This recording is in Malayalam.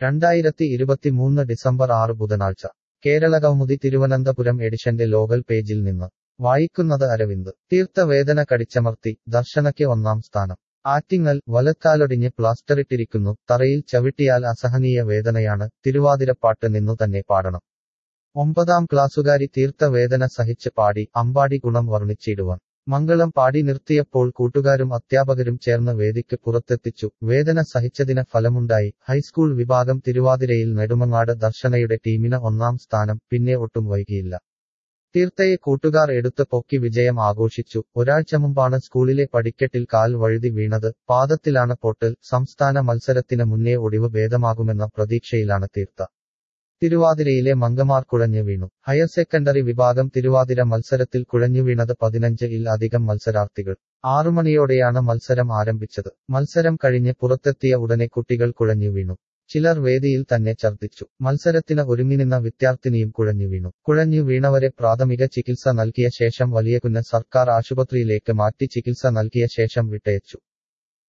രണ്ടായിരത്തി ഇരുപത്തിമൂന്ന് ഡിസംബർ ആറ് ബുധനാഴ്ച കേരള കൗമുദി തിരുവനന്തപുരം എഡിഷന്റെ ലോകൽ പേജിൽ നിന്ന് വായിക്കുന്നത് അരവിന്ദ് തീർത്ഥവേദന കടിച്ചമർത്തി ദർശനയ്ക്ക് ഒന്നാം സ്ഥാനം ആറ്റിങ്ങൽ വലക്കാലൊടിഞ്ഞ് പ്ലാസ്റ്ററിട്ടിരിക്കുന്നു തറയിൽ ചവിട്ടിയാൽ അസഹനീയ വേദനയാണ് തിരുവാതിരപ്പാട്ട് നിന്നു തന്നെ പാടണം ഒമ്പതാം ക്ലാസ്സുകാരി തീർത്ഥവേദന സഹിച്ച് പാടി അമ്പാടി ഗുണം വർണ്ണിച്ചിടുവാൻ മംഗളം പാടി നിർത്തിയപ്പോൾ കൂട്ടുകാരും അധ്യാപകരും ചേർന്ന് വേദിക്ക് പുറത്തെത്തിച്ചു വേദന സഹിച്ചതിന് ഫലമുണ്ടായി ഹൈസ്കൂൾ വിഭാഗം തിരുവാതിരയിൽ നെടുമങ്ങാട് ദർശനയുടെ ടീമിന് ഒന്നാം സ്ഥാനം പിന്നെ ഒട്ടും വൈകിയില്ല തീർത്ഥയെ കൂട്ടുകാർ എടുത്ത് പൊക്കി വിജയം ആഘോഷിച്ചു ഒരാഴ്ച മുമ്പാണ് സ്കൂളിലെ പടിക്കെട്ടിൽ കാൽ വഴുതി വീണത് പാദത്തിലാണ് പൊട്ടൽ സംസ്ഥാന മത്സരത്തിന് മുന്നേ ഒടിവ് ഭേദമാകുമെന്ന പ്രതീക്ഷയിലാണ് തീർത്ഥ തിരുവാതിരയിലെ മങ്കമാർ കുഴഞ്ഞു വീണു ഹയർ സെക്കൻഡറി വിഭാഗം തിരുവാതിര മത്സരത്തിൽ കുഴഞ്ഞു വീണത് പതിനഞ്ച് ഇൽ അധികം മത്സരാർത്ഥികൾ ആറുമണിയോടെയാണ് മത്സരം ആരംഭിച്ചത് മത്സരം കഴിഞ്ഞ് പുറത്തെത്തിയ ഉടനെ കുട്ടികൾ കുഴഞ്ഞു വീണു ചിലർ വേദിയിൽ തന്നെ ഛർദ്ദിച്ചു മത്സരത്തിന് ഒരുങ്ങിനിന്ന വിദ്യാർത്ഥിനിയും കുഴഞ്ഞു വീണു കുഴഞ്ഞു വീണവരെ പ്രാഥമിക ചികിത്സ നൽകിയ ശേഷം വലിയകുന്ന് സർക്കാർ ആശുപത്രിയിലേക്ക് മാറ്റി ചികിത്സ നൽകിയ ശേഷം വിട്ടയച്ചു